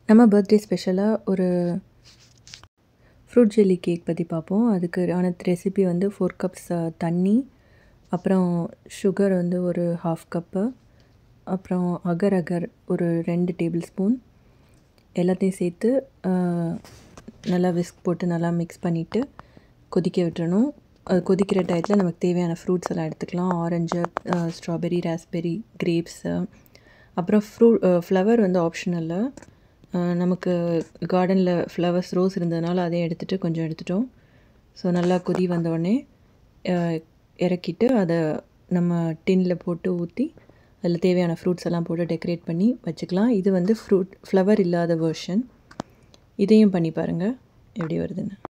நம்ம பர்த்டே ஸ்பெஷலாக ஒரு ஃப்ரூட் ஜெல்லி கேக் பற்றி பார்ப்போம் அதுக்கு ஆன ரெசிபி வந்து ஃபோர் கப்ஸ் தண்ணி அப்புறம் சுகர் வந்து ஒரு ஹாஃப் கப்பு அப்புறம் அகர் அகர் ஒரு ரெண்டு டேபிள் ஸ்பூன் எல்லாத்தையும் சேர்த்து நல்லா விஸ்க் போட்டு நல்லா மிக்ஸ் பண்ணிவிட்டு கொதிக்க விட்டுறணும் அது கொதிக்கிற டயத்தில் நமக்கு தேவையான ஃப்ரூட்ஸ் எல்லாம் எடுத்துக்கலாம் ஆரஞ்சு ஸ்ட்ராபெரி ராஸ்பெரி கிரேப்ஸு அப்புறம் ஃப்ரூ ஃப்ளவர் வந்து ஆப்ஷனல்லு நமக்கு கார்டனில் ஃப்ளவர்ஸ் ரோஸ் இருந்ததுனால அதையும் எடுத்துகிட்டு கொஞ்சம் எடுத்துட்டோம் ஸோ நல்லா கொதி வந்தோடனே இறக்கிட்டு அதை நம்ம டின்னில் போட்டு ஊற்றி அதில் தேவையான ஃப்ரூட்ஸ் எல்லாம் போட்டு டெக்கரேட் பண்ணி வச்சுக்கலாம் இது வந்து ஃப்ரூட் ஃப்ளவர் இல்லாத வேர்ஷன் இதையும் பண்ணி பாருங்கள் எப்படி வருதுன்னு